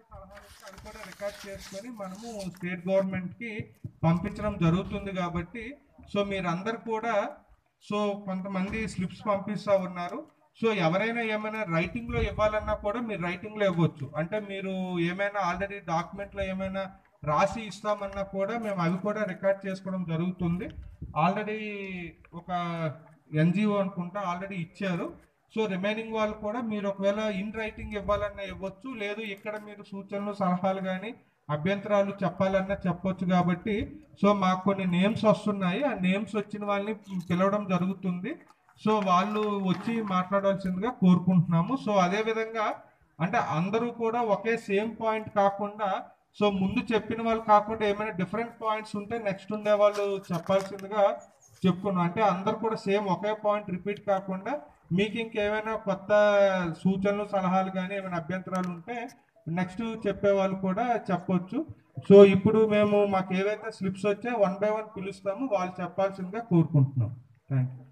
సలహాలు ఇస్తే అవి కూడా రికార్డ్ చేసుకొని మనము స్టేట్ గవర్నమెంట్కి పంపించడం జరుగుతుంది కాబట్టి సో మీరందరు కూడా సో కొంతమంది స్లిప్స్ పంపిస్తూ ఉన్నారు సో ఎవరైనా ఏమైనా రైటింగ్లో ఇవ్వాలన్నా కూడా మీరు రైటింగ్లో ఇవ్వచ్చు అంటే మీరు ఏమైనా ఆల్రెడీ డాక్యుమెంట్లో ఏమైనా రాసి ఇస్తామన్నా కూడా మేము అవి కూడా రికార్డ్ చేసుకోవడం జరుగుతుంది ఆల్రెడీ ఒక ఎన్జిఓ అనుకుంటా ఆల్రెడీ ఇచ్చారు సో రిమైనింగ్ వాళ్ళు కూడా మీరు ఒకవేళ ఇన్ రైటింగ్ ఇవ్వాలన్నా ఇవ్వచ్చు లేదు ఇక్కడ మీరు సూచనలు సలహాలు కానీ అభ్యంతరాలు చెప్పాలన్నా చెప్పొచ్చు కాబట్టి సో మాకు కొన్ని నేమ్స్ వస్తున్నాయి ఆ నేమ్స్ వచ్చిన వాళ్ళని పిలవడం జరుగుతుంది సో వాళ్ళు వచ్చి మాట్లాడాల్సిందిగా కోరుకుంటున్నాము సో అదే విధంగా అంటే అందరూ కూడా ఒకే సేమ్ పాయింట్ కాకుండా సో ముందు చెప్పిన వాళ్ళు కాకుండా ఏమైనా డిఫరెంట్ పాయింట్స్ ఉంటే నెక్స్ట్ ఉండే వాళ్ళు చెప్పాల్సిందిగా చెప్పుకున్నాం అంటే అందరు కూడా సేమ్ ఒకే పాయింట్ రిపీట్ కాకుండా మీకు ఇంకేమైనా కొత్త సూచనలు సలహాలు కానీ ఏమైనా అభ్యంతరాలు ఉంటే నెక్స్ట్ చెప్పే వాళ్ళు కూడా చెప్పొచ్చు సో ఇప్పుడు మేము మాకు ఏవైతే స్లిప్స్ వచ్చాయో వన్ బై వన్ పిలుస్తామో వాళ్ళు చెప్పాల్సిందిగా కోరుకుంటున్నాం థ్యాంక్ యూ